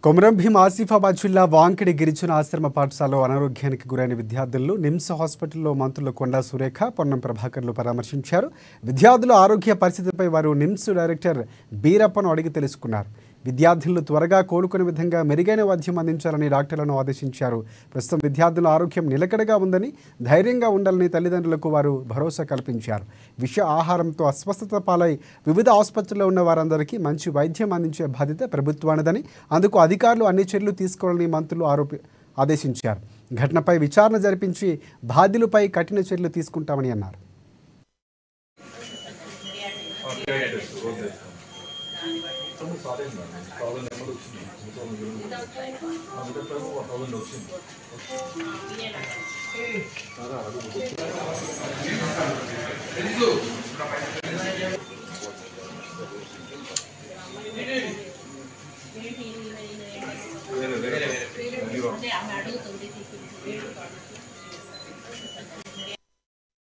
కొమరం భీం ఆసిఫాబాద్ జిల్లా వాంకిడి గిరిజన ఆశ్రమ పాఠశాలలో అనారోగ్యానికి గురైన విద్యార్థులను నిమ్స్ హాస్పిటల్లో మంత్రులు కొండా సురేఖ పొన్నం ప్రభాకర్లు పరామర్శించారు విద్యార్థుల ఆరోగ్య పరిస్థితిపై వారు నిమ్స్ డైరెక్టర్ బీరప్పను అడిగి తెలుసుకున్నారు విద్యార్థులు త్వరగా కోలుకునే విధంగా మెరుగైన వైద్యం అందించాలని డాక్టర్లను ఆదేశించారు ప్రస్తుతం విద్యార్థుల ఆరోగ్యం నిలకడగా ఉందని ధైర్యంగా ఉండాలని తల్లిదండ్రులకు వారు భరోసా కల్పించారు విష ఆహారంతో అస్వస్థత పాలై వివిధ ఆసుపత్రుల్లో ఉన్న వారందరికీ మంచి వైద్యం అందించే బాధ్యత ప్రభుత్వానిదని అందుకు అధికారులు అన్ని చర్యలు తీసుకోవాలని మంత్రులు ఆరోపి ఆదేశించారు ఘటనపై విచారణ జరిపించి బాధ్యులపై కఠిన చర్యలు తీసుకుంటామని అన్నారు అంటే ఆమె అడుగుతుంది